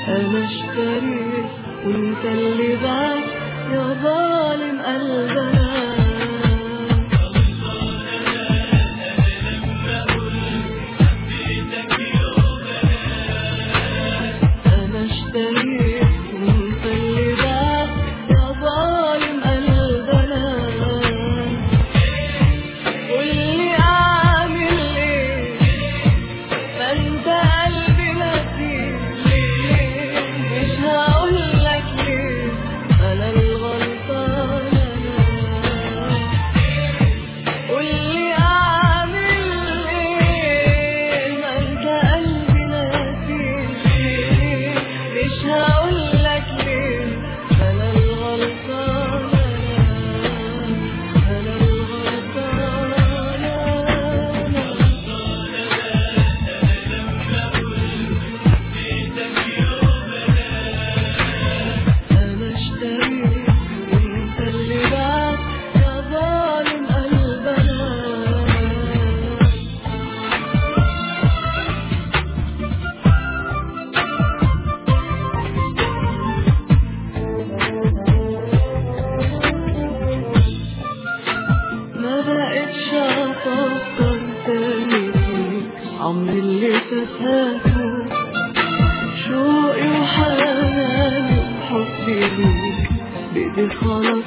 انا اشتريت وانت اللي بعت يا ظالم قلبنا انا اشتريت وانت اللي بعت يا ظالم قلبنا واللي اعمل ايه ما انت قلبي نسيت مش هقول لك ليه انا الغلطان انا واللي اعمل ايه ما انت قلبي نسيت مش هقول لك ليه انا الغلطان انا انا الغلطان انا أنا اشتريت وأنت اللي بعت يا ظالم قلبنا ما بقتش أفكر تاني فيك عمري اللي فساته شوقي وحناني وحبي ليك بإيدي خلاص